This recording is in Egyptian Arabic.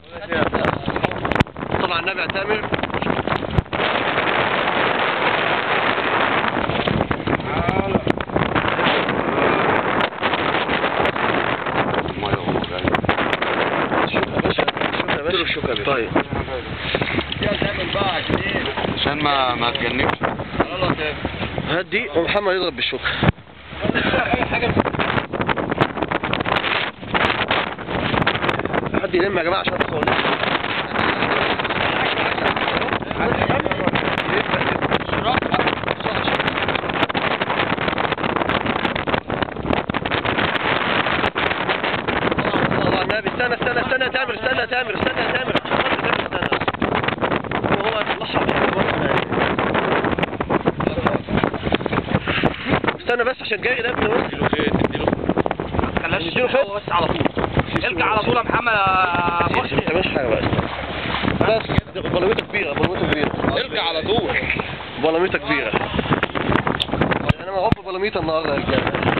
طبعا النبي تامر طيب عشان ما ما تجنبش هدي ومحمد يضرب بالشوكة حد يلم يا جماعة عشان خالص الله النبي استنى استنى استنى يا تامر استنى يا تامر استنى يا تامر استنى استنى هو يطلعها استنى بس عشان جاي ده ابن وسط خلاش اديله خط. بس على طول ارجع على طول يا محمد يا ما محسن تعملش حاجة بقى بس بلوميته كبيرة بلوميته كبيرة ارجع على طول بلوميته كبيرة انا موقف بلوميته النهارده يا رجالة